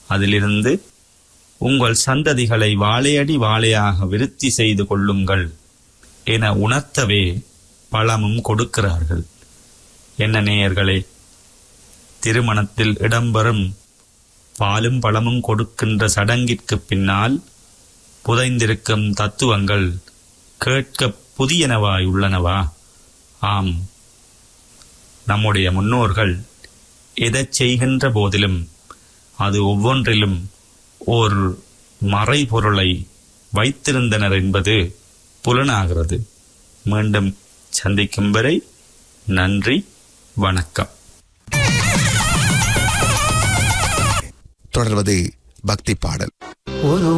அதிலிருந்து உங்கள் சந்ததிகளை வாழையடி வாழையாக விருத்தி செய்து கொள்ளுங்கள் என உணர்த்தவே பழமும் கொடுக்கிறார்கள் என்ன நேயர்களே திருமணத்தில் இடம்பெறும் பாலும் பழமும் கொடுக்கின்ற சடங்கிற்கு பின்னால் புதைந்திருக்கும் தத்துவங்கள் கேட்க புதியனவாய் உள்ளனவா ஆம் நம்முடைய முன்னோர்கள் எதைச் செய்கின்ற போதிலும் அது ஒவ்வொன்றிலும் ஓர் மறைபொருளை வைத்திருந்தனர் என்பது புலனாகிறது மீண்டும் சந்திக்கும் வரை நன்றி வணக்கம் தொடர்வது பக்தி பாடல் ஒரு